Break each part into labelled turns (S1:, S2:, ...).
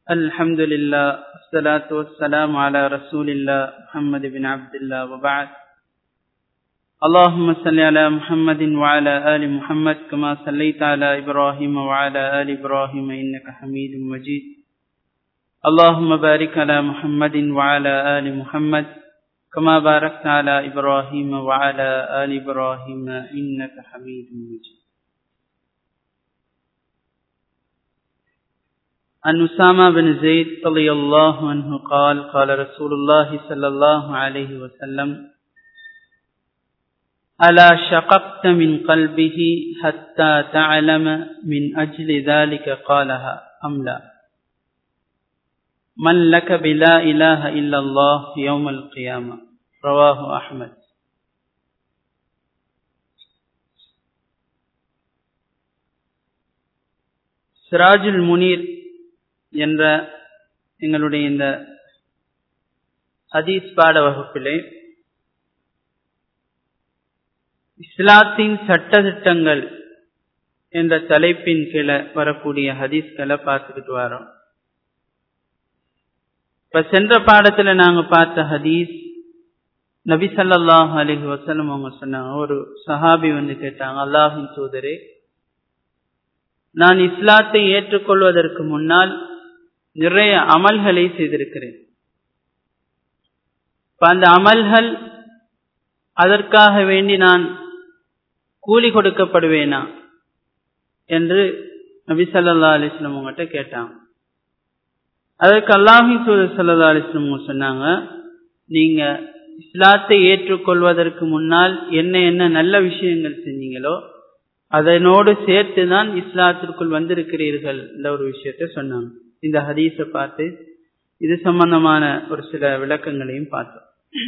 S1: الحمد لله والصلاة والسلام على رسول الله محمد بن عبد الله وبعد اللهم صل على محمد وعلى آل محمد كما صليت على إبراهيم وعلى آل إبراهيم إنك حميد مجيد اللهم بارك على محمد وعلى آل محمد كما باركت على إبراهيم وعلى آل إبراهيم إنك حميد مجيد عن أسامة بن زيد رضي الله عنه قال قال رسول الله صلى الله عليه وسلم ألا شققت من قلبه حتى تعلم من أجل ذلك قالها أم لا من لك بلا إله إلا الله يوم القيامة رواه أحمد சிராஜுல் முனீர் என்ற எங்களுடைய இந்த ஹதீஸ் பாட வகுப்பிலே இஸ்லாத்தின் சட்ட திட்டங்கள் என்ற தலைப்பின் கீழே வரக்கூடிய ஹதீஸ்களை பார்த்துக்கிட்டு வரோம் இப்ப சென்ற பாடத்துல நாங்க பார்த்த ஹதீஸ் நபி சல்லாஹ் அலிஹி வசலம் அவங்க சொன்னாங்க ஒரு சஹாபி வந்து கேட்டாங்க அல்லாஹின் சூதரே நான் இஸ்லாத்தை ஏற்றுக்கொள்வதற்கு முன்னால் நிறைய அமல்களை செய்திருக்கிறேன் அந்த அமல்கள் அதற்காக வேண்டி நான் கூலி கொடுக்கப்படுவேனா என்று நபி சல்லா அலிஸ்லம் உங்ககிட்ட கேட்டாங்க அதற்கு அல்லாஹி சூழல் சல்லா அலிஸ்லம் சொன்னாங்க நீங்க இஸ்லாத்தை ஏற்றுக்கொள்வதற்கு முன்னால் என்ன என்ன நல்ல விஷயங்கள் செஞ்சீங்களோ அதனோடு சேர்த்து தான் இஸ்லாத்திற்குள் வந்திருக்கிறீர்கள் என்ற ஒரு விஷயத்த சொன்னாங்க இந்த ஹதீஸை பார்த்து இது சம்பந்தமான ஒரு சில விளக்கங்களையும் பார்த்தோம்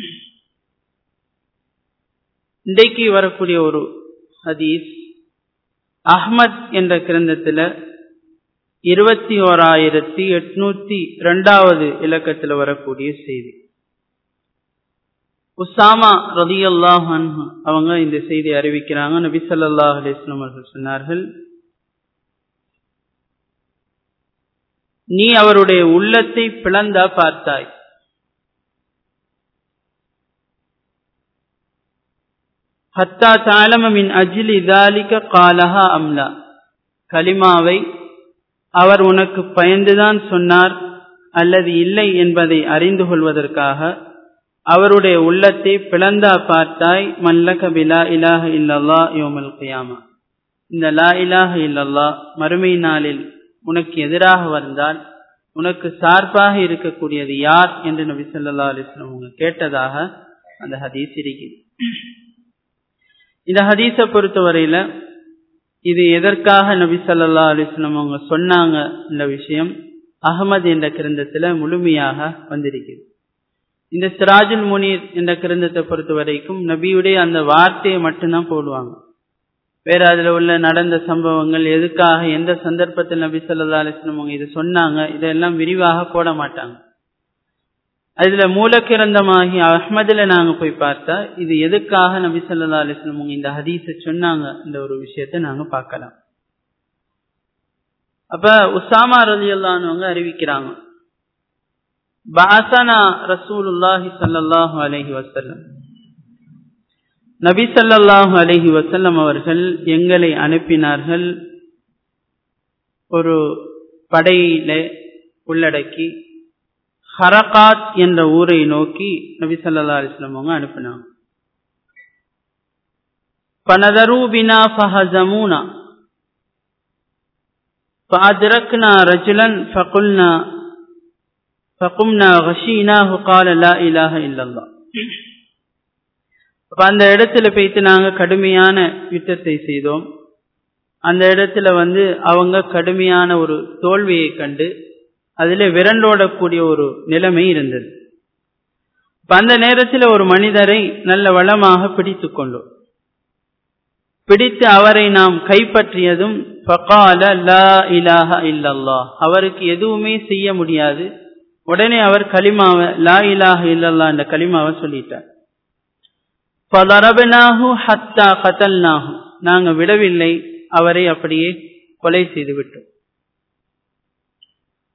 S1: இன்றைக்கு வரக்கூடிய ஒரு ஹதீஸ் அஹ்மத் என்ற கிரந்தத்துல இருபத்தி ஓராயிரத்தி எட்நூத்தி ரெண்டாவது இலக்கத்தில் வரக்கூடிய செய்தி உசாமா ரதி அல்லாஹ் அவங்க இந்த செய்தி அறிவிக்கிறாங்க நபி சல்லாஹ் அலிஸ்லாம் அவர்கள் சொன்னார்கள் நீ அவருடைய உள்ளத்தை பிளந்தா பார்த்தாய் ஹத்தா தாலமின் அஜிலி தாலிக காலஹா அம்லா கலிமாவை அவர் உனக்கு பயந்துதான் சொன்னார் அல்லது இல்லை என்பதை அறிந்து கொள்வதற்காக அவருடைய உள்ளத்தை பிளந்தா பார்த்தாய் மல்லக பிலா இலாஹ இல்லல்லா யோமல் கியாமா இந்த லா இலாஹ இல்லல்லா மறுமை நாளில் உனக்கு எதிராக வந்தால் உனக்கு சார்பாக இருக்கக்கூடியது யார் என்று நபி சொல்லா அலிஸ்லாம் அவங்க கேட்டதாக அந்த ஹதீஸ் இருக்கிறது இந்த ஹதீஸை பொறுத்தவரையில இது எதற்காக நபி சொல்லா அலிஸ்லாம் அவங்க சொன்னாங்க இந்த விஷயம் அகமது என்ற கிரந்தத்துல முழுமையாக வந்திருக்கிறது இந்த சிராஜுல் முனீர் என்ற கிரந்தத்தை பொறுத்த வரைக்கும் நபியுடைய அந்த வார்த்தையை மட்டும்தான் போடுவாங்க வேற அதுல உள்ள நடந்த சம்பவங்கள் எதுக்காக எந்த சந்தர்ப்பத்தில் நபி சொல்லா அலிஸ்லம் அவங்க இதை சொன்னாங்க இதெல்லாம் விரிவாக போட மாட்டாங்க அதுல மூலக்கிரந்தமாகி அஹ்மதுல நாங்க போய் பார்த்தா இது எதுக்காக நபி சொல்லா அலிஸ்லம் அவங்க இந்த ஹதீஸ சொன்னாங்க இந்த ஒரு விஷயத்த நாங்க பார்க்கலாம் அப்ப உசாமா ரலி அல்லானவங்க அறிவிக்கிறாங்க பாசனா ரசூலுல்லாஹி சல்லாஹூ அலஹி வசல்லம் நபி சல்லாஹூ அலஹி வசல்லம் அவர்கள் எங்களை அனுப்பினார்கள் ஒரு படையில உள்ளடக்கி ஹரகாத் என்ற ஊரை நோக்கி நபி சல்லா அலிஸ்லாம் அவங்க அனுப்பினாங்க பனதரூபினா ஃபஹசமூனா فأدركنا رجلا فقلنا فقمنا غشيناه قال لا إله إلا الله அப்ப அந்த இடத்துல போயிட்டு நாங்க கடுமையான யுத்தத்தை செய்தோம் அந்த இடத்துல வந்து அவங்க கடுமையான ஒரு தோல்வியை கண்டு அதுல விரண்டோடக்கூடிய ஒரு நிலைமை இருந்தது அந்த நேரத்தில் ஒரு மனிதரை நல்ல வளமாக பிடித்து கொண்டோம் பிடித்து அவரை நாம் கைப்பற்றியதும் ஃபகால லா இலாஹ இல்லல்லாஹ் அவருக்கு எதுவுமே செய்ய முடியாது உடனே அவர் கலிமாவை லா இலாஹ இல்லல்லா என்ற கலிமாவை சொல்லிட்டார் பதரபனாஹு ஹத்தா கதல்னாஹு நாங்க விடவில்லை அவரை அப்படியே கொலை செய்து விட்டோம்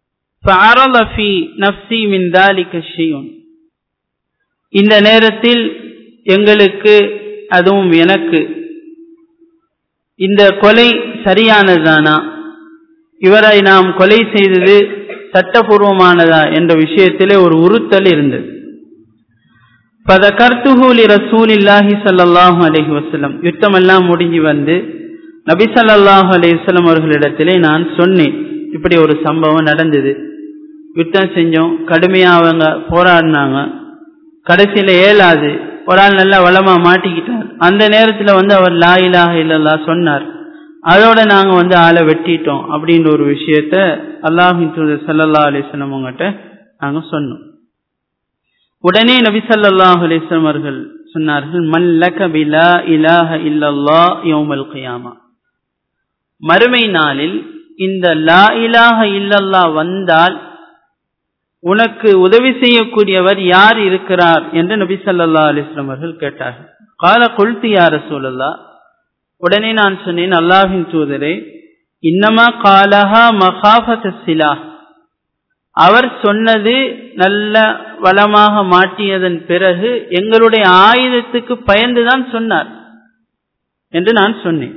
S1: فعرض في نفسي من ذلك شيء இந்த நேரத்தில் எங்களுக்கு அதுவும் எனக்கு இந்த கொலை சரியானதானா இவரை நாம் கொலை செய்தது சட்டபூர்வமானதா என்ற விஷயத்திலே ஒரு உறுத்தல் இருந்தது பதகர்த்துஹூலி ரசூலில்லாஹி சல்லாஹூ அலஹி வசலம் யுத்தமெல்லாம் முடிஞ்சு வந்து நபி சல்லாஹூ அலையம் அவர்களிடத்திலே நான் சொன்னேன் இப்படி ஒரு சம்பவம் நடந்தது யுத்தம் செஞ்சோம் கடுமையா அவங்க போராடினாங்க கடைசியில ஏலாது ஒரு ஆள் நல்லா வளமா மாட்டிக்கிட்டார் அந்த நேரத்துல வந்து அவர் லா இலாக இல்லல்லா சொன்னார் அதோட நாங்க வந்து ஆளை வெட்டிட்டோம் அப்படின்ற ஒரு விஷயத்த அல்லாஹின் தூதர் சல்லல்லா அலிஸ்லம் உங்ககிட்ட நாங்க சொன்னோம் உடனே நபி சல்லாஹ் அலிஸ்லம் அவர்கள் சொன்னார்கள் மல்லக பிலா இலாஹ இல்லல்லா யோமல் கியாமா மறுமை நாளில் இந்த லா இலாஹ இல்லல்லா வந்தால் உனக்கு உதவி செய்யக்கூடியவர் யார் இருக்கிறார் என்று நபி சல்லா அலிஸ்லாம் அவர்கள் கேட்டார்கள் கால கொல்தி யார சூழல்லா உடனே நான் சொன்னேன் அல்லாஹின் தூதரே இன்னமா காலஹா மகாபத சிலா அவர் சொன்னது நல்ல வளமாக மாட்டியதன் பிறகு எங்களுடைய ஆயுதத்துக்கு பயந்துதான் சொன்னார் என்று நான் சொன்னேன்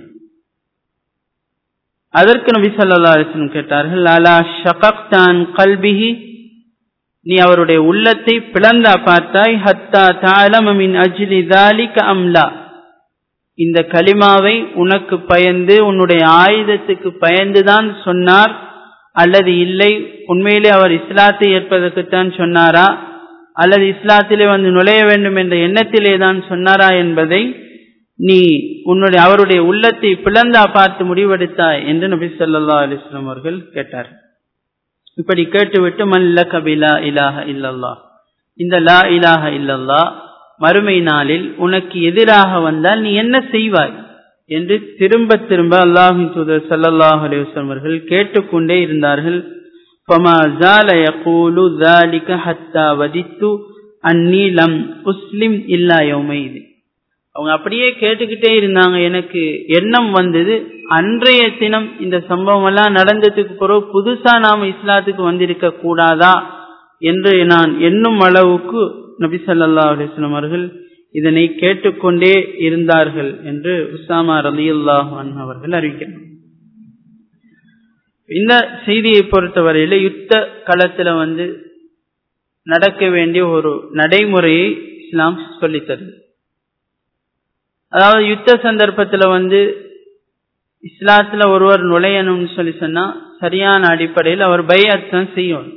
S1: அதற்கு நபி சல்லா அலிஸ்லம் கேட்டார்கள் அலா ஷகக்தான் கல்பிஹி நீ அவருடைய உள்ளத்தை பிளந்தா பார்த்தாய் ஹத்தா தாலமின் அஜிலி தாலிக அம்லா இந்த கலிமாவை உனக்கு பயந்து உன்னுடைய ஆயுதத்துக்கு பயந்துதான் சொன்னார் அல்லது இல்லை உண்மையிலே அவர் இஸ்லாத்தை ஏற்பதற்குத்தான் சொன்னாரா அல்லது இஸ்லாத்திலே வந்து நுழைய வேண்டும் என்ற எண்ணத்திலே தான் சொன்னாரா என்பதை நீ உன்னுடைய அவருடைய உள்ளத்தை பிளந்தா பார்த்து முடிவெடுத்தாய் என்று நபி சொல்லா அலிஸ்லாம் அவர்கள் கேட்டார் இப்படி கேட்டுவிட்டு மல்ல கபிலா இலாஹ இல்லல்லா இந்த லா இலாஹ இல்லல்லா மறுமை நாளில் உனக்கு எதிராக வந்தால் நீ என்ன செய்வாய் என்று திரும்ப திரும்ப அல்லாஹின் தூதர் சல்லல்லாஹ் அலிவசம் அவர்கள் கேட்டுக்கொண்டே இருந்தார்கள் فما زال يقول ذلك حتى وددت أني لم أسلم إلا يومئذ அவங்க அப்படியே கேட்டுக்கிட்டே இருந்தாங்க எனக்கு எண்ணம் வந்தது அன்றைய தினம் இந்த சம்பவம் எல்லாம் நடந்ததுக்கு பிறகு புதுசா நாம இஸ்லாத்துக்கு வந்திருக்க கூடாதா என்று நான் எண்ணும் அளவுக்கு நபி சல்லா அலிஸ்லாம் அவர்கள் இதனை கேட்டுக்கொண்டே இருந்தார்கள் என்று உசாமா ரலி அல்லாஹான் அவர்கள் அறிவிக்கிறார் இந்த செய்தியை பொறுத்தவரையில யுத்த களத்துல வந்து நடக்க வேண்டிய ஒரு நடைமுறையை இஸ்லாம் சொல்லித்தருது அதாவது யுத்த சந்தர்ப்பத்துல வந்து இஸ்லாத்துல ஒருவர் நுழையணும்னு சொல்லி சொன்னா சரியான அடிப்படையில் அவர் பையத்தான் செய்யணும்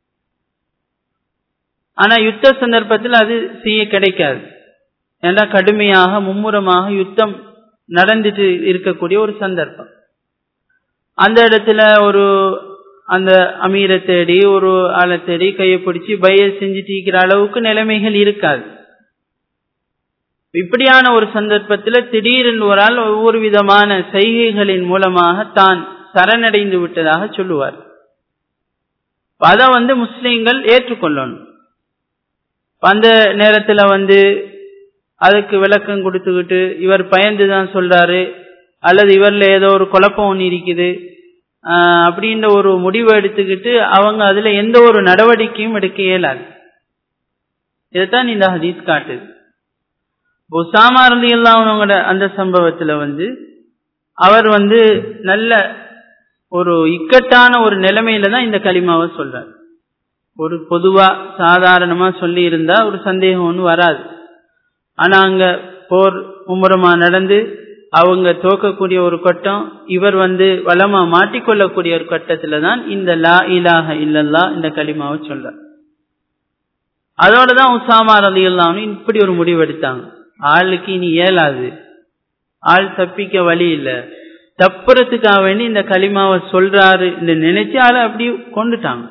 S1: ஆனா யுத்த சந்தர்ப்பத்தில் அது செய்ய கிடைக்காது ஏன்னா கடுமையாக மும்முரமாக யுத்தம் நடந்துட்டு இருக்கக்கூடிய ஒரு சந்தர்ப்பம் அந்த இடத்துல ஒரு அந்த அமீரை தேடி ஒரு ஆளை தேடி கையை பிடிச்சி பய செஞ்சுட்டு இருக்கிற அளவுக்கு நிலைமைகள் இருக்காது இப்படியான ஒரு சந்தர்ப்பத்தில் திடீரென்று ஒரு ஆள் ஒவ்வொரு விதமான செய்கைகளின் மூலமாக தான் சரணடைந்து விட்டதாக சொல்லுவார் அதை வந்து முஸ்லீம்கள் ஏற்றுக்கொள்ளணும் அந்த நேரத்துல வந்து அதுக்கு விளக்கம் கொடுத்துக்கிட்டு இவர் பயந்து தான் சொல்றாரு அல்லது இவர்ல ஏதோ ஒரு குழப்பம் ஒன்று இருக்குது அப்படின்ற ஒரு முடிவை எடுத்துக்கிட்டு அவங்க அதுல எந்த ஒரு நடவடிக்கையும் எடுக்க இயலாது இதைத்தான் இந்த ஹதீஸ் காட்டுது உசாமா இருந்து எல்லாம் அந்த சம்பவத்துல வந்து அவர் வந்து நல்ல ஒரு இக்கட்டான ஒரு நிலைமையில தான் இந்த களிமாவை சொல்றார் ஒரு பொதுவா சாதாரணமா சொல்லி இருந்தா ஒரு சந்தேகம் ஒன்று வராது ஆனா அங்க போர் மும்முரமா நடந்து அவங்க தோக்கக்கூடிய ஒரு கட்டம் இவர் வந்து வளமா மாட்டிக்கொள்ளக்கூடிய ஒரு கட்டத்துல தான் இந்த லா இலாஹ இல்லல்லா இந்த களிமாவை சொல்ற அதோட தான் உசாமா அலி அல்லான்னு இப்படி ஒரு முடிவு எடுத்தாங்க ஆளுக்கு இனி இயலாது ஆள் தப்பிக்க வழி இல்லை தப்புறதுக்காக வேண்டி இந்த களிமாவை சொல்றாரு நினைச்சு ஆளை அப்படி கொண்டுட்டாங்க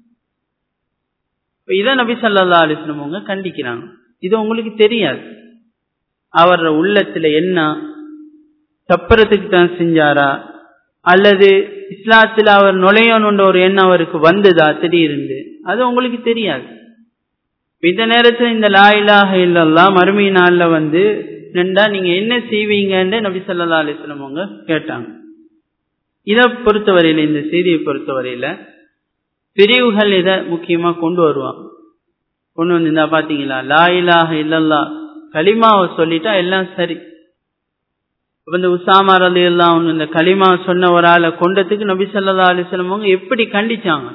S1: இதை நபி சல்லா அலிஸ்லமவங்க கண்டிக்கிறாங்க இது உங்களுக்கு தெரியாது அவர் உள்ளத்துல என்ன தப்புறதுக்கு தான் செஞ்சாரா அல்லது இஸ்லாத்துல அவர் நுழையணுன்ற ஒரு எண்ணம் அவருக்கு வந்ததா திடீர்னு அது உங்களுக்கு தெரியாது இந்த நேரத்தில் இந்த லா இலாஹ இல்லல்லா மறுமை நாள்ல வந்து நின்றா நீங்க என்ன செய்வீங்கன்னு நபி சல்லா அலிஸ்லம் அவங்க கேட்டாங்க இதை பொறுத்தவரையில இந்த செய்தியை பொறுத்தவரையில பிரிவுகள் இதை முக்கியமா கொண்டு வருவாங்க கொண்டு வந்து இருந்தா பாத்தீங்களா லா இலாஹ இல்லல்லா களிமாவை சொல்லிட்டா எல்லாம் சரி இந்த உசாமா அலி எல்லாம் இந்த களிமா சொன்ன ஒரு ஆளை கொண்டதுக்கு நபி சொல்லா அலிஸ்லம் அவங்க எப்படி கண்டிச்சாங்க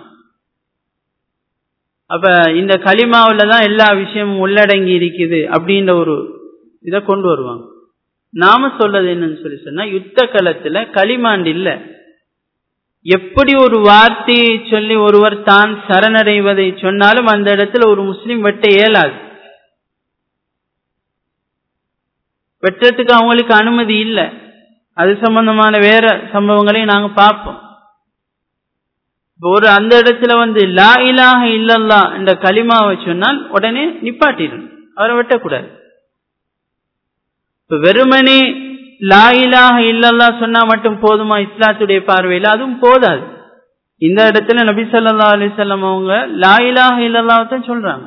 S1: அப்ப இந்த களிமாவில தான் எல்லா விஷயமும் உள்ளடங்கி இருக்குது அப்படின்ற ஒரு இதை கொண்டு வருவாங்க நாம சொல்றது என்னன்னு சொல்லி சொன்னா யுத்த களத்துல களிமாண்டு இல்ல எப்படி ஒரு வார்த்தையை சொல்லி ஒருவர் தான் சரணடைவதை சொன்னாலும் அந்த இடத்துல ஒரு முஸ்லீம் வெட்ட இயலாது வெட்டுறதுக்கு அவங்களுக்கு அனுமதி இல்லை அது சம்பந்தமான வேற சம்பவங்களையும் நாங்க பார்ப்போம் ஒரு அந்த இடத்துல வந்து லா இலாக இல்லல்லா என்ற களிமாவை சொன்னால் உடனே நிப்பாட்டிடணும் அவரை வெட்டக்கூடாது இப்ப வெறுமனே லா இலாக இல்லல்லா சொன்னா மட்டும் போதுமா இஸ்லாத்துடைய பார்வையில் அதுவும் போதாது இந்த இடத்துல நபி சொல்லா அலிசல்லாம் அவங்க லா இலாக இல்லல்லாவை தான் சொல்றாங்க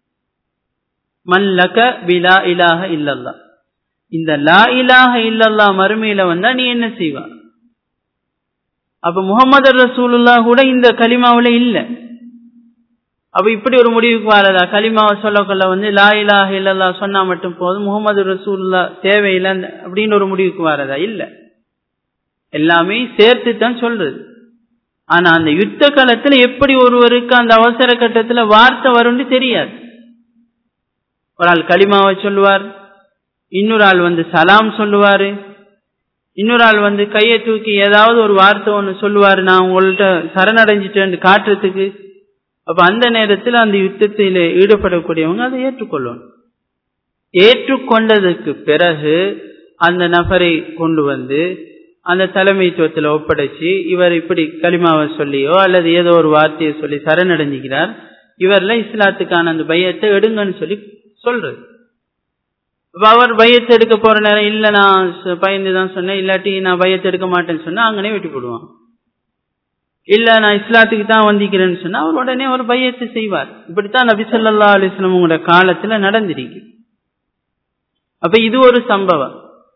S1: மல்லக பிலா இலாக இல்லல்லா இந்த லா இலாக இல்லல்லா மறுமையில வந்தா நீ என்ன செய்வா அப்ப முகமது ரசூலுல்லா கூட இந்த களிமாவில இல்ல அப்ப இப்படி ஒரு முடிவுக்கு வரதா களிமாவை சொல்லக்கொள்ள வந்து லா இலாக இல்லல்லா சொன்னா மட்டும் போதும் முகமது ரசூல்லா தேவையில்லை அப்படின்னு ஒரு முடிவுக்கு வரதா இல்ல எல்லாமே சேர்த்து தான் சொல்றது ஆனா அந்த யுத்த காலத்துல எப்படி ஒருவருக்கு அந்த அவசர கட்டத்துல வார்த்தை வரும்னு தெரியாது ஒரு ஆள் களிமாவை சொல்லுவார் இன்னொரு ஆள் வந்து சலாம் சொல்லுவாரு இன்னொரு ஆள் வந்து கையை தூக்கி ஏதாவது ஒரு வார்த்தை ஒன்று சொல்லுவாரு நான் உங்கள்கிட்ட சரணடைஞ்சிட்டேன்னு காட்டுறதுக்கு அப்ப அந்த நேரத்தில் அந்த யுத்தத்தில் ஈடுபடக்கூடியவங்க அதை ஏற்றுக்கொள்ளணும் ஏற்றுக்கொண்டதுக்கு பிறகு அந்த நபரை கொண்டு வந்து அந்த தலைமைத்துவத்தில் ஒப்படைச்சு இவர் இப்படி களிமாவை சொல்லியோ அல்லது ஏதோ ஒரு வார்த்தையை சொல்லி சரணடைஞ்சுக்கிறார் இவர்ல இஸ்லாத்துக்கான அந்த பையத்தை எடுங்கன்னு சொல்லி சொல்றது அவர் பயத்தை எடுக்க போற நேரம் இல்ல நான் பயந்து தான் சொன்னேன் இல்லாட்டி நான் பயத்தை எடுக்க மாட்டேன்னு சொன்னா அங்கனே வெட்டி போடுவான் இல்ல நான் இஸ்லாத்துக்கு தான் வந்திக்கிறேன்னு சொன்னா அவர் உடனே ஒரு பையத்தை செய்வார் இப்படித்தான் நபி சொல்லா அலிஸ்லமோட காலத்துல நடந்திருக்கு அப்ப இது ஒரு சம்பவம்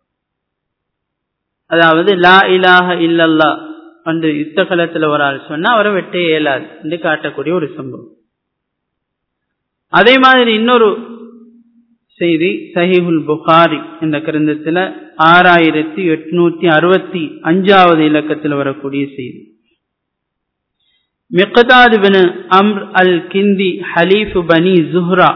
S1: அதாவது லா இலாஹ இல்லல்லா வந்து யுத்த காலத்துல ஒரு ஆள் சொன்னா அவரை வெட்ட இயலாது என்று காட்டக்கூடிய ஒரு சம்பவம் அதே மாதிரி இன்னொரு செய்தி சஹிபுல் புகாரி என்ற கிரந்தத்தில் ஆறாயிரத்தி எட்நூத்தி அறுபத்தி அஞ்சாவது இலக்கத்தில் வரக்கூடிய செய்தி மிகதாது பின் அம்ர் அல் கிந்தி ஹலீஃபு பனி ஜுஹ்ரா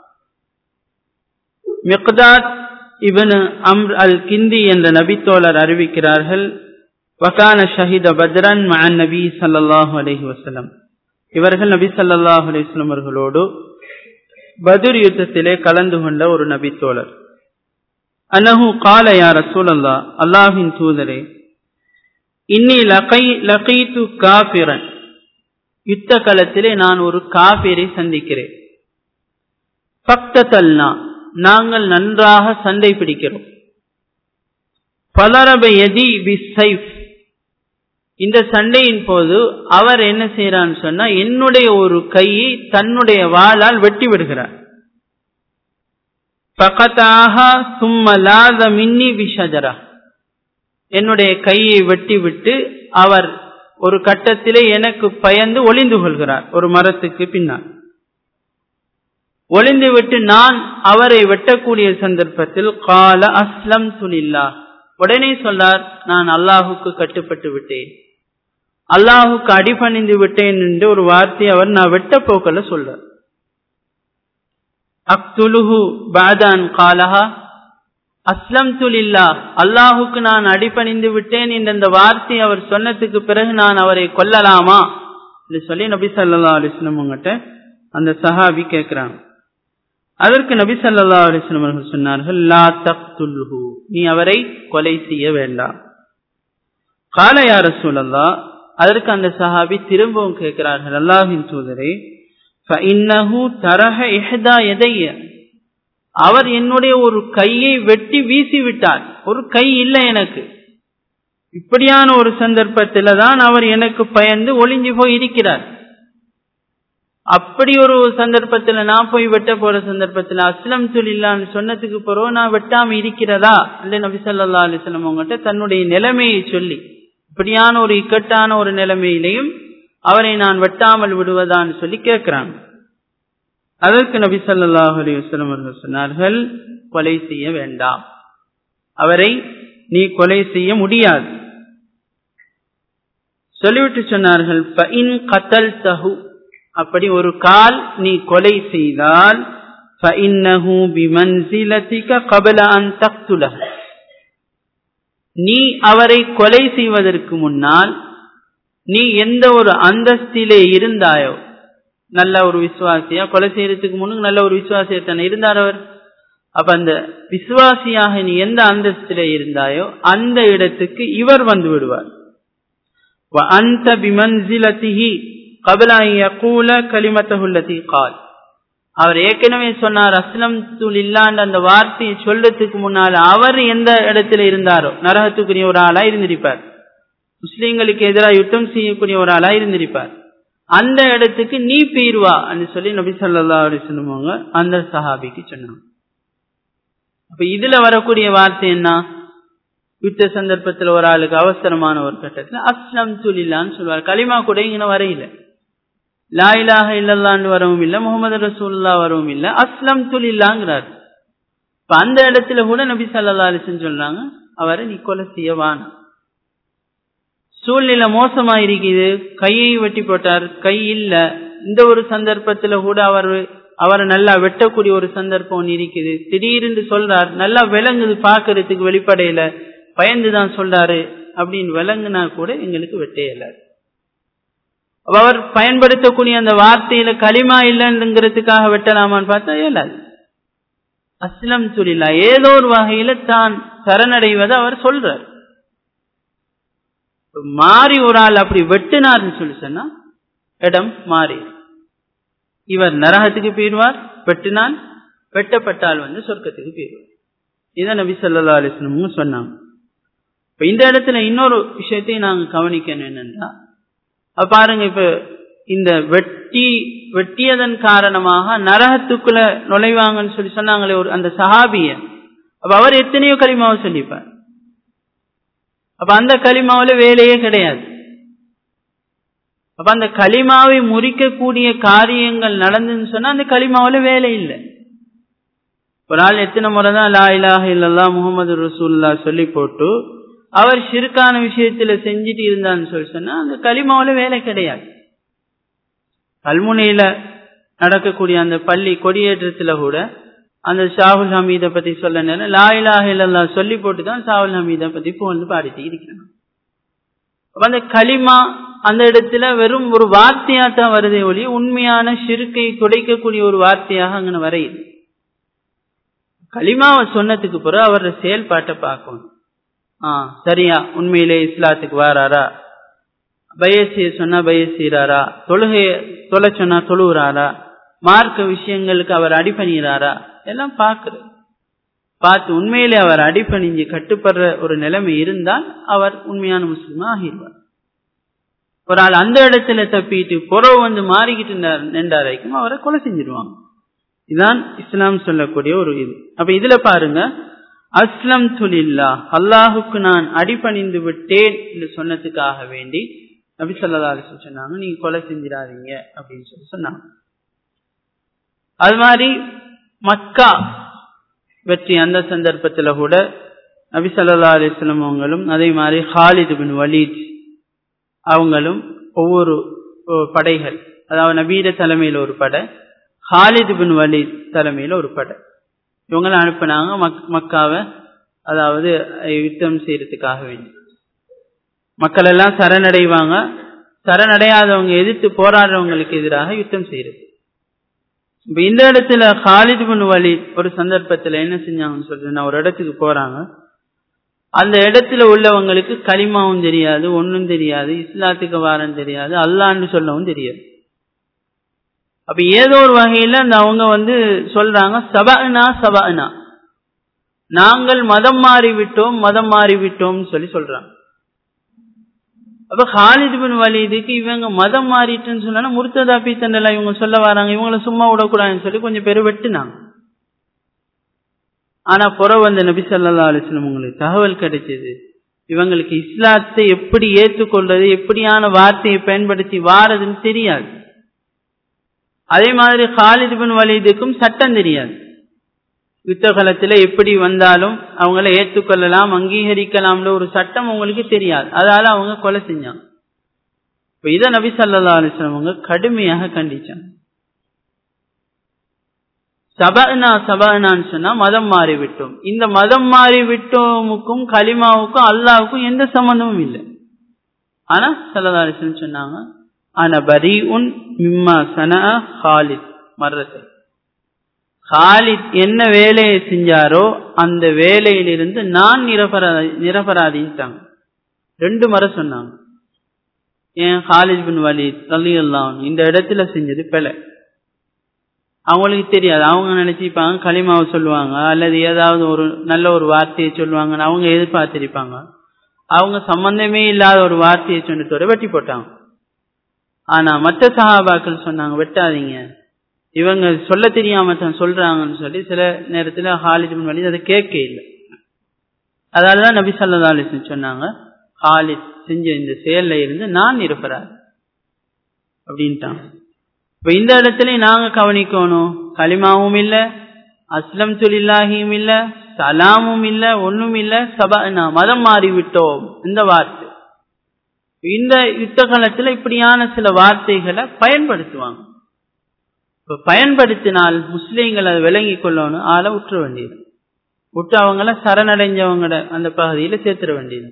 S1: மிகதாத் இவனு அம்ர் அல் கிந்தி என்ற நபித்தோழர் அறிவிக்கிறார்கள் வகான ஷஹித பத்ரன் மன் நபி சல்லாஹூ அலஹி வசலம் இவர்கள் நபி சல்லாஹூ அலிஸ்லம் அவர்களோடு பதுர் யுத்தத்திலே கலந்து கொண்ட ஒரு நபித்தோழர் அன்னஹு கால யா ரசூலல்லா அல்லாஹின் தூதரே இன்னி லகை லகைத்து காபிரன் யுத்த களத்திலே நான் ஒரு காபிரை சந்திக்கிறேன் பக்தத்தல்னா நாங்கள் நன்றாக சண்டை பிடிக்கிறோம் பலரப எதி பி சைஃப் இந்த சண்டையின் போது அவர் என்ன செய்யறான்னு சொன்னா என்னுடைய ஒரு கையை தன்னுடைய வாளால் வெட்டி விடுகிறார் பகத்தாக சும்மலாத மின்னி விஷஜரா என்னுடைய கையை வெட்டி விட்டு அவர் ஒரு கட்டத்திலே எனக்கு பயந்து ஒளிந்து கொள்கிறார் ஒரு மரத்துக்கு பின்னால் ஒளிந்து விட்டு நான் அவரை வெட்டக்கூடிய சந்தர்ப்பத்தில் கால அஸ்லம் துலில்லா உடனே சொல்லார் நான் அல்லாஹுக்கு கட்டுப்பட்டு விட்டேன் அல்லாஹுக்கு அடிபணிந்து விட்டேன் என்று ஒரு வார்த்தை அவர் நான் வெட்ட போக்கல சொல்ற அக்துலுஹு பாதான் காலஹா அஸ்லம் துலில்லா அல்லாஹுக்கு நான் அடிபணிந்து விட்டேன் என்ற இந்த வார்த்தை அவர் சொன்னதுக்கு பிறகு நான் அவரை கொல்லலாமா என்று சொல்லி நபி சல்லா அலிஸ்லம் உங்ககிட்ட அந்த சஹாபி கேட்கிறாங்க அதற்கு நபி சல்லா அலிஸ்லம் அவர்கள் சொன்னார்கள் லா தக்துல்ஹு நீ அவரை கொலை செய்ய வேண்டாம் கால யார சூழல்லா அதற்கு அந்த சஹாபி திரும்பவும் கேட்கிறார்கள் அல்லாஹின் தூதரே தரக எஹதா எதைய அவர் என்னுடைய ஒரு கையை வெட்டி வீசி விட்டார் ஒரு கை இல்லை எனக்கு இப்படியான ஒரு சந்தர்ப்பத்தில் தான் அவர் எனக்கு பயந்து ஒளிஞ்சு போய் இருக்கிறார் அப்படி ஒரு சந்தர்ப்பத்துல நான் போய் வெட்ட போற சந்தர்ப்பத்துல அஸ்லம் தொழிலான்னு சொன்னதுக்கு பிறகு நான் வெட்டாம இருக்கிறதா இல்ல நபி சொல்லா அலிஸ்லம் அவங்ககிட்ட தன்னுடைய நிலைமையை சொல்லி இப்படியான ஒரு இக்கட்டான ஒரு நிலைமையிலையும் அவரை நான் வெட்டாமல் விடுவதான்னு சொல்லி கேட்கிறாங்க அதற்கு நபி ஸல்லல்லாஹு அலைஹி வஸல்லம் அவர்கள் சொன்னார்கள் கொலை செய்ய வேண்டாம் அவரை நீ கொலை செய்ய முடியாது சொல்லிவிட்டு சொன்னார்கள் ஃபஇன் கத்தல்தஹு அப்படி ஒரு கால் நீ கொலை செய்தால் فإنه بمنزلتك قبل أن تقتله நீ அவரை கொலை செய்வதற்கு முன்னால் நீ எந்த ஒரு அந்தஸ்திலே இருந்தாயோ நல்ல ஒரு விசுவாசியா கொலை செய்யறதுக்கு முன்னு நல்ல ஒரு விசுவாசியத்தானே இருந்தார் அவர் அப்ப அந்த விசுவாசியாக நீ எந்த அந்தஸ்திலே இருந்தாயோ அந்த இடத்துக்கு இவர் வந்து விடுவார் அந்த பிமன்சிலத்திஹி கபலா யகூல கலிமத்தஹுல்லதி கால் அவர் ஏற்கனவே சொன்னார் அஸ்லம் தூள் இல்லாண்ட அந்த வார்த்தையை சொல்லத்துக்கு முன்னால் அவர் எந்த இடத்துல இருந்தாரோ நரகத்துக்குரிய ஒரு ஆளா இருந்திருப்பார் முஸ்லீம்களுக்கு எதிராக யுத்தம் செய்யக்கூடிய ஒரு ஆளா இருந்திருப்பார் அந்த இடத்துக்கு நீ பீர்வா என்று சொல்லி நபி சொல்லா அப்படி சொல்லுவாங்க அந்த சஹாபிக்கு சொன்னாங்க அப்ப இதுல வரக்கூடிய வார்த்தை என்ன யுத்த சந்தர்ப்பத்தில் ஒரு ஆளுக்கு அவசரமான ஒரு கட்டத்தில் அஸ்லம் துலில்லான்னு சொல்லுவார் களிமா கூட இங்கே வரையில லாயிலாக இல்லல்லான்னு வரவும் இல்லை முகமது ரசூல்லா வரவும் இல்லை அஸ்லம் துலில்லாங்கிறார் இப்ப அந்த இடத்துல கூட நபி சல்லா அலிசன் சொல்றாங்க அவரை நீ கொலை செய்யவான் சூழ்நிலை மோசமா இருக்குது கையை வெட்டி போட்டார் கை இல்ல இந்த ஒரு சந்தர்ப்பத்துல கூட அவர் அவரை நல்லா வெட்டக்கூடிய ஒரு சந்தர்ப்பம் இருக்குது திடீர்னு சொல்றார் நல்லா விளங்குது பாக்குறதுக்கு வெளிப்படையில பயந்துதான் சொல்றாரு அப்படின்னு விளங்குனா கூட எங்களுக்கு வெட்டே இல்லாது அவர் பயன்படுத்தக்கூடிய அந்த வார்த்தையில களிமா இல்லைங்கிறதுக்காக வெட்டலாமான்னு பார்த்தா இயலாது அஸ்லம் துலிலா ஏதோ ஒரு வகையில தான் சரணடைவதை அவர் சொல்றார் மாறி ஒரு ஆள் அப்படி வெட்டினார்னு சொல்லி சொன்னா இடம் மாறி இவர் நரகத்துக்கு போயிடுவார் வெட்டினால் வெட்டப்பட்டால் வந்து சொர்க்கத்துக்கு போயிடுவார் இதை நபி சொல்லா அலிஸ்லமும் சொன்னாங்க இப்ப இந்த இடத்துல இன்னொரு விஷயத்தையும் நாங்க கவனிக்கணும் என்னன்னா பாருங்க இப்ப இந்த வெட்டி வெட்டியதன் காரணமாக நரகத்துக்குள்ள நுழைவாங்கன்னு சொல்லி சொன்னாங்களே ஒரு அந்த சஹாபிய அப்ப அவர் எத்தனையோ களிமாவை சொல்லிப்பார் அப்ப அந்த களிமாவில வேலையே கிடையாது அப்ப அந்த களிமாவை முறிக்கக்கூடிய காரியங்கள் நடந்துன்னு சொன்னா அந்த களிமாவில வேலை இல்லை ஒரு ஆள் எத்தனை முறை தான் லா இலாஹ இல்லல்லா முகமது ரசூல்லா சொல்லி போட்டு அவர் சிறுக்கான விஷயத்துல செஞ்சுட்டு இருந்தான்னு சொல்லி சொன்னா அந்த களிமாவில வேலை கிடையாது கல்முனையில நடக்கக்கூடிய அந்த பள்ளி கொடியேற்றத்துல கூட அந்த ஷாகுல் ஹமீதை பத்தி சொல்ல நேரம் லாயிலாக இல்லல்லா சொல்லி போட்டு தான் ஷாகுல் ஹமீதை பத்தி புகழ்ந்து பாடிட்டு இருக்கிறாங்க அப்ப அந்த களிமா அந்த இடத்துல வெறும் ஒரு வார்த்தையா தான் வருதே ஒளி உண்மையான சிறுக்கை துடைக்கக்கூடிய ஒரு வார்த்தையாக அங்கே வரையுது களிமாவை சொன்னதுக்கு பிறகு அவரோட செயல்பாட்டை பார்க்கணும் ஆ சரியா உண்மையிலே இஸ்லாத்துக்கு வாராரா பயசிய சொன்னா பயசீராரா தொழுகைய தொலை சொன்னா தொழுகிறாரா மார்க்க விஷயங்களுக்கு அவர் அடிபணிகிறாரா எல்லாம் பார்க்கிறது பார்த்து உண்மையிலே அவர் அடிபணிஞ்சு கட்டுப்படுற ஒரு நிலைமை இருந்தால் அவர் உண்மையான முஸ்லிமா ஆகிடுவார் ஒரு ஆள் அந்த இடத்துல தப்பிட்டு புறவு வந்து மாறிக்கிட்டு நின்றார் வரைக்கும் அவரை கொலை செஞ்சிருவாங்க இதுதான் இஸ்லாம் சொல்லக்கூடிய ஒரு இது அப்ப இதுல பாருங்க அஸ்லம் துலில்லா அல்லாஹுக்கு நான் அடிபணிந்து விட்டேன் என்று சொன்னதுக்காக வேண்டி நபி சொல்லா சொன்னாங்க நீங்க கொலை செஞ்சிடாதீங்க அப்படின்னு சொல்லி சொன்னாங்க அது மாதிரி மக்கா வெற்றி அந்த சந்தர்ப்பத்துல கூட நபி சல்லா அலிஸ்லாம் அவங்களும் அதே மாதிரி ஹாலிது பின் வலீத் அவங்களும் ஒவ்வொரு படைகள் அதாவது நபீர தலைமையில ஒரு படை ஹாலிது பின் வலீத் தலைமையில ஒரு படை இவங்களை அனுப்பினாங்க மக் மக்காவை அதாவது யுத்தம் செய்யறதுக்காக வேண்டி மக்கள் எல்லாம் சரணடைவாங்க சரணடையாதவங்க எதிர்த்து போராடுறவங்களுக்கு எதிராக யுத்தம் செய்யறது இப்ப இந்த இடத்துல ஹாலித் பின் வலீத் ஒரு சந்தர்ப்பத்துல என்ன செஞ்சாங்கன்னு சொல்றது ஒரு இடத்துக்கு போறாங்க அந்த இடத்துல உள்ளவங்களுக்கு களிமாவும் தெரியாது ஒன்னும் தெரியாது இஸ்லாத்துக்கு வாரம் தெரியாது அல்லான்னு சொல்லவும் தெரியாது அப்ப ஏதோ ஒரு வகையில அந்த அவங்க வந்து சொல்றாங்க சபனா சபனா நாங்கள் மதம் மாறி விட்டோம் மதம் மாறி விட்டோம்னு சொல்லி சொல்றாங்க அப்ப ஹாலித் பின் வலிதுக்கு இவங்க மதம் மாறிட்டுன்னு சொன்னா முர்த்ததா பீத்தண்டெல்லாம் இவங்க சொல்ல வராங்க இவங்கள சும்மா விடக்கூடாதுன்னு சொல்லி கொஞ்சம் பேர் வெட்டுனாங்க ஆனா புற வந்த நபி சல்லா அலிஸ்லம் உங்களுக்கு தகவல் கிடைச்சது இவங்களுக்கு இஸ்லாத்தை எப்படி ஏற்றுக்கொள்றது எப்படியான வார்த்தையை பயன்படுத்தி வாரதுன்னு தெரியாது அதே மாதிரி ஹாலித் பின் வலீதுக்கும் சட்டம் தெரியாது யுத்த காலத்துல எப்படி வந்தாலும் அவங்கள ஏற்றுக்கொள்ளலாம் அங்கீகரிக்கலாம்ல ஒரு சட்டம் அவங்களுக்கு தெரியாது அதால அவங்க கொலை செஞ்சாங்க இப்ப இத நபி சல்லா அலிஸ்லாம் அவங்க கடுமையாக கண்டிச்சாங்க சபனா சபனான்னு சொன்னா மதம் மாறிவிட்டோம் இந்த மதம் மாறிவிட்டோமுக்கும் கலிமாவுக்கும் அல்லாவுக்கும் எந்த சம்பந்தமும் இல்லை ஆனா சல்லா அலிஸ்லாம் சொன்னாங்க ஆனா பரி உன் மிம்மா சன ஹாலித் மர்ரத்தை ஹாலித் என்ன வேலையை செஞ்சாரோ அந்த வேலையிலிருந்து நான் நிரபராதி நிரபராதிட்டாங்க ரெண்டு முறை சொன்னாங்க ஏன் ஹாலித் பின் வலித் தள்ளி எல்லாம் இந்த இடத்துல செஞ்சது பிழை அவங்களுக்கு தெரியாது அவங்க நினைச்சிருப்பாங்க களிமாவை சொல்லுவாங்க அல்லது ஏதாவது ஒரு நல்ல ஒரு வார்த்தையை சொல்லுவாங்கன்னு அவங்க எதிர்பார்த்திருப்பாங்க அவங்க சம்பந்தமே இல்லாத ஒரு வார்த்தையை சொன்னதோட வெட்டி போட்டாங்க ஆனா மற்ற சகாபாக்கள் சொன்னாங்க வெட்டாதீங்க இவங்க சொல்ல தெரியாம தான் சொல்றாங்கன்னு சொல்லி சில நேரத்துல ஹாலித் பின் வலித் அதை கேட்க இல்லை அதனாலதான் நபி சல்லா அலிஸ்லம் சொன்னாங்க ஹாலித் செஞ்ச இந்த செயல்ல இருந்து நான் இருப்பறார் அப்படின்ட்டாங்க இப்ப இந்த இடத்துல நாங்க கவனிக்கணும் களிமாவும் இல்ல அஸ்லம் தொழிலாகியும் இல்ல சலாமும் இல்ல ஒண்ணும் இல்ல சபா மதம் மாறி விட்டோம் இந்த வார்த்தை இந்த யுத்த காலத்துல இப்படியான சில வார்த்தைகளை பயன்படுத்துவாங்க இப்ப பயன்படுத்தினால் முஸ்லீம்கள் அதை விளங்கி கொள்ளணும் ஆளை விட்டுற வேண்டியது விட்டு அவங்கள சரணடைஞ்சவங்கள அந்த பகுதியில சேர்த்துட வேண்டியது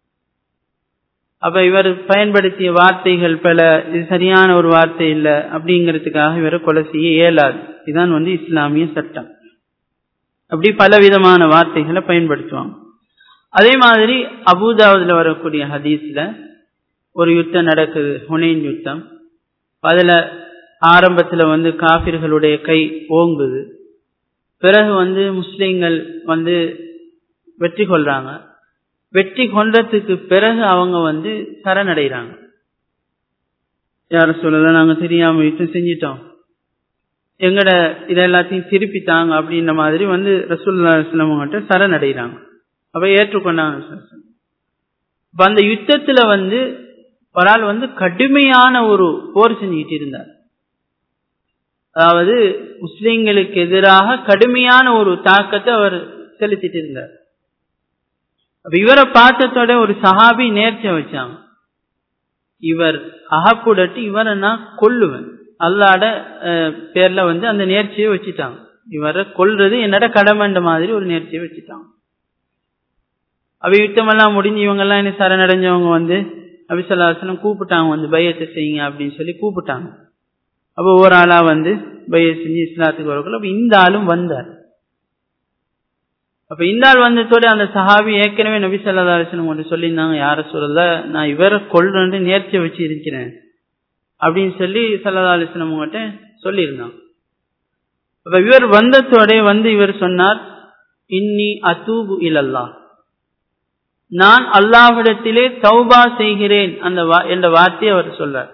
S1: அப்ப இவர் பயன்படுத்திய வார்த்தைகள் பல இது சரியான ஒரு வார்த்தை இல்லை அப்படிங்கிறதுக்காக இவரை கொலை செய்ய இயலாது இதுதான் வந்து இஸ்லாமிய சட்டம் அப்படி பல விதமான வார்த்தைகளை பயன்படுத்துவாங்க அதே மாதிரி அபுதாவதுல வரக்கூடிய ஹதீஸ்ல ஒரு யுத்தம் நடக்குது ஹுனைன் யுத்தம் அதுல ஆரம்பத்துல வந்து காபிர்களுடைய கை ஓங்குது பிறகு வந்து முஸ்லிம்கள் வந்து வெற்றி கொள்றாங்க வெற்றி கொண்டதுக்கு பிறகு அவங்க வந்து சரணடைகிறாங்க யார சொல்லல நாங்க தெரியாம யுத்தம் செஞ்சிட்டோம் எங்கட இத எல்லாத்தையும் திருப்பி தாங்க அப்படின்ற மாதிரி வந்து ரசூல்லா கிட்ட சரணடைகிறாங்க அப்ப ஏற்றுக்கொண்டாங்க இப்ப அந்த யுத்தத்துல வந்து ஒரு ஆள் வந்து கடுமையான ஒரு போர் செஞ்சுக்கிட்டு இருந்தார் அதாவது முஸ்லிம்களுக்கு எதிராக கடுமையான ஒரு தாக்கத்தை அவர் செலுத்திட்டு இருந்தார் அப்ப இவரை பார்த்ததோட ஒரு சஹாபி நேர்ச்சை வச்சாங்க இவர் அகப்புடட்டு இவரை நான் கொல்லுவேன் அல்லாட பேர்ல வந்து அந்த நேர்ச்சியை வச்சுட்டாங்க இவரை கொல்றது என்னோட கடமைன்ற மாதிரி ஒரு நேர்ச்சியை வச்சுட்டாங்க அவ யுத்தமெல்லாம் முடிஞ்சு இவங்க எல்லாம் என்ன சரணடைஞ்சவங்க வந்து அபிசல்லாசனம் கூப்பிட்டாங்க வந்து பையத்தை செய்யுங்க அப்படின்னு சொல்லி கூப்பிட்டாங்க அப்போ ஒரு ஆளா வந்து பைய செஞ்சு இஸ்லாத்துக்கு வரக்குள்ள அப்ப இந்த ஆளும் வந்தார் அப்ப இந்த ஆள் வந்ததோட அந்த சஹாபி ஏற்கனவே நபி சொல்லா அலிஸ்லம் ஒன்று சொல்லியிருந்தாங்க யார சொல்லல நான் இவரை கொள்றேன்னு நேர்ச்சி வச்சு இருக்கிறேன் அப்படின்னு சொல்லி சல்லா அலிஸ்லம் கிட்ட சொல்லியிருந்தாங்க அப்ப இவர் வந்ததோட வந்து இவர் சொன்னார் இன்னி அத்தூபு இலல்லா நான் அல்லாஹ்விடத்திலே தௌபா செய்கிறேன் அந்த என்ற வார்த்தையை அவர் சொல்றார்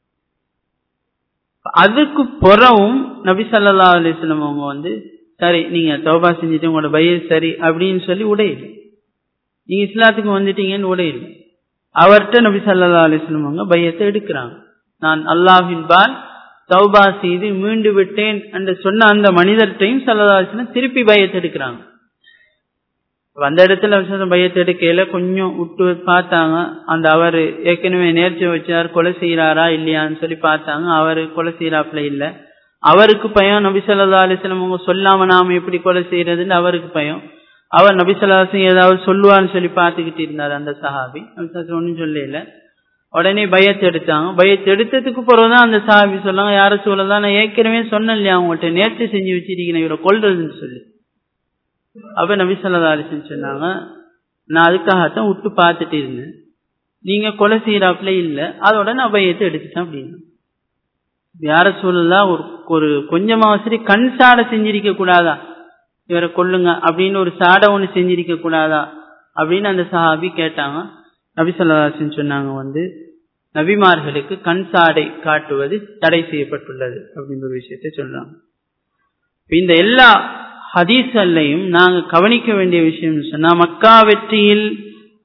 S1: அதுக்கு புறவும் நபி சல்லா அலிஸ்லம் அவங்க வந்து சரி நீங்க தௌபா செஞ்சுட்டு உங்களோட பய சரி அப்படின்னு சொல்லி உடையில நீங்க இஸ்லாத்துக்கு வந்துட்டீங்கன்னு உடையில அவர்கிட்ட நபி சல்லா அலிஸ்லம் அவங்க பையத்தை எடுக்கிறாங்க நான் அல்லாஹின் பால் தௌபா செய்து மீண்டு விட்டேன் என்று சொன்ன அந்த மனிதர்கிட்டையும் சல்லா அலிஸ்லம் திருப்பி பயத்தை எடுக்கிறாங்க அந்த இடத்துல பயத்தை எடுக்கையில கொஞ்சம் விட்டு பார்த்தாங்க அந்த அவர் ஏற்கனவே நேர்ச்சி வச்சார் கொலை செய்யறாரா இல்லையான்னு சொல்லி பார்த்தாங்க அவர் கொலை செய்யறாப்புல இல்ல அவருக்கு பயம் நபிசல்லா அலிஸ்லம் அவங்க சொல்லாம நாம எப்படி கொலை செய்யறதுன்னு அவருக்கு பயம் அவர் நபிசல்லாசம் ஏதாவது சொல்லுவான்னு சொல்லி பார்த்துக்கிட்டு இருந்தார் அந்த சஹாபி நபிசாசம் ஒன்றும் சொல்லல உடனே பயத்தை எடுத்தாங்க பயத்தை எடுத்ததுக்கு பிறகுதான் அந்த சஹாபி சொல்லாங்க யார சொல்லலாம் நான் ஏற்கனவே சொன்னேன் இல்லையா அவங்கள்ட்ட நேர்ச்சி செஞ்சு வச்சிருக்கேன் இவரை கொல்றதுன்னு சொல்லி அப்ப நபி சொல்லா அலிசன் சொன்னாங்க நான் அதுக்காகத்தான் விட்டு பார்த்துட்டு இருந்தேன் நீங்க கொலை செய்யறாப்புல இல்ல அதோட நான் பயத்தை எடுத்துட்டேன் அப்படின்னு யார சொல்லலாம் ஒரு ஒரு கொஞ்சமா சரி கண் சாடை செஞ்சிருக்க கூடாதா இவரை கொல்லுங்க அப்படின்னு ஒரு சாடை ஒண்ணு செஞ்சிருக்க கூடாதா அப்படின்னு அந்த சஹாபி கேட்டாங்க நபி சொல்லாசன் சொன்னாங்க வந்து நபிமார்களுக்கு கண் சாடை காட்டுவது தடை செய்யப்பட்டுள்ளது அப்படின்ற ஒரு விஷயத்தை சொல்றாங்க இந்த எல்லா ஹதீஸ்கள்லையும் நாங்க கவனிக்க வேண்டிய விஷயம் சொன்னா மக்கா வெற்றியில்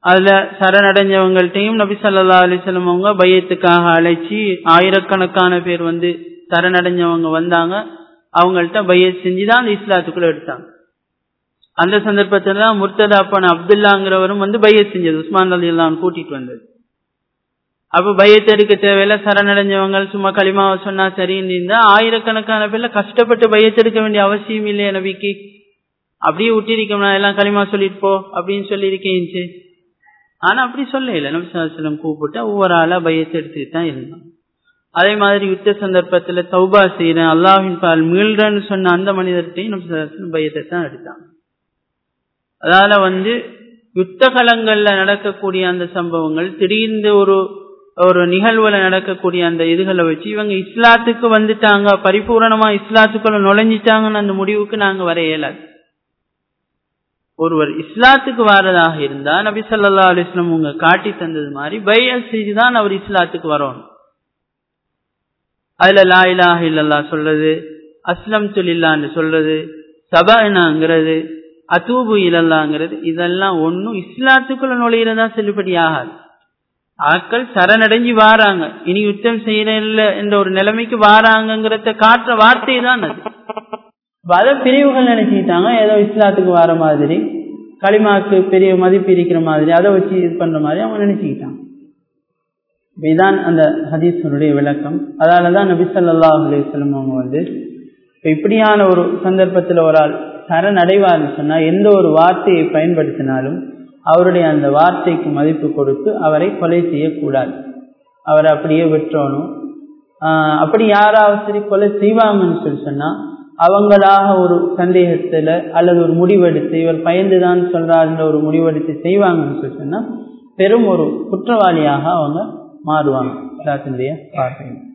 S1: அதுல சரணடைஞ்சவங்கள்ட்டையும் நபி சல்லா அலிஸ்லம் அவங்க பையத்துக்காக அழைச்சி ஆயிரக்கணக்கான பேர் வந்து சரணடைஞ்சவங்க வந்தாங்க அவங்கள்ட்ட பையத் செஞ்சுதான் அந்த இஸ்லாத்துக்குள்ள எடுத்தாங்க அந்த சந்தர்ப்பத்துல தான் முர்த்ததா அப்பன் அப்துல்லாங்கிறவரும் வந்து பையத் செஞ்சது உஸ்மான் அலி எல்லாம் கூட்டிட்டு வந்தது அப்ப பயத்தை எடுக்க தேவையில்ல சரணடைஞ்சவங்க சும்மா களிமாவை சொன்னா சரின்னு இருந்தா ஆயிரக்கணக்கான பேர்ல கஷ்டப்பட்டு பயத்தெடுக்க வேண்டிய அவசியம் இல்லையே நபிக்கு அப்படியே விட்டிருக்கோம் நான் எல்லாம் களிமா சொல்லிட்டு போ அப்படின்னு சொல்லியிருக்கேன் ஆனா அப்படி சொல்ல இல்லை நபிசாஸ்லம் கூப்பிட்டு ஒவ்வொரு ஆளா பயத்தை எடுத்துட்டு தான் இருந்தான் அதே மாதிரி யுத்த சந்தர்ப்பத்துல தௌபா செய்யறேன் அல்லாஹின் பால் மீள்றன்னு சொன்ன அந்த மனிதர்கிட்டையும் நபிசாஸ்லம் பயத்தை தான் எடுத்தாங்க அதால வந்து யுத்த களங்கள்ல நடக்கக்கூடிய அந்த சம்பவங்கள் திடீர்னு ஒரு ஒரு நிகழ்வுல நடக்கக்கூடிய அந்த இதுகளை வச்சு இவங்க இஸ்லாத்துக்கு வந்துட்டாங்க பரிபூரணமா இஸ்லாத்துக்குள்ள நுழைஞ்சிட்டாங்கன்னு அந்த முடிவுக்கு நாங்க வர இயலாது ஒருவர் இஸ்லாத்துக்கு வாரதாக இருந்தா நபி சொல்லா அலிஸ்லம் உங்க காட்டி தந்தது மாதிரி பைய செய்துதான் அவர் இஸ்லாத்துக்கு வரணும் அதுல லா இலாஹ இல்லல்லா சொல்றது அஸ்லம் துலில்லான்னு சொல்றது சபாங்கிறது அத்தூபு இலல்லாங்கிறது இதெல்லாம் ஒன்னும் இஸ்லாத்துக்குள்ள நுழையிறதா செல்லுபடி ஆகாது ஆட்கள் சரணடைஞ்சு வாராங்க இனி யுத்தம் செய்யல என்ற ஒரு நிலைமைக்கு வாராங்கிறத காட்டுற வார்த்தை தான் அது பல பிரிவுகள் நினைச்சுக்கிட்டாங்க ஏதோ இஸ்லாத்துக்கு வர மாதிரி களிமாக்கு பெரிய மதிப்பு இருக்கிற மாதிரி அதை வச்சு இது பண்ற மாதிரி அவங்க நினைச்சுக்கிட்டாங்க இதுதான் அந்த ஹதீஸனுடைய விளக்கம் அதாலதான் நபி சொல்லா அலிஸ்லம் அவங்க வந்து இப்ப இப்படியான ஒரு சந்தர்ப்பத்தில் ஒரு ஆள் சரணடைவார்னு சொன்னா எந்த ஒரு வார்த்தையை பயன்படுத்தினாலும் அவருடைய அந்த வார்த்தைக்கு மதிப்பு கொடுத்து அவரை கொலை செய்யக்கூடாது அவரை அப்படியே விட்டுறணும் அப்படி யாராவது சரி கொலை செய்வாங்கன்னு சொல்லி சொன்னா அவங்களாக ஒரு சந்தேகத்துல அல்லது ஒரு முடிவெடுத்து இவர் பயந்துதான் சொல்றாருன்ற ஒரு முடிவெடுத்து செய்வாங்கன்னு சொல்லி சொன்னா பெரும் ஒரு குற்றவாளியாக அவங்க மாறுவாங்க வார்த்தை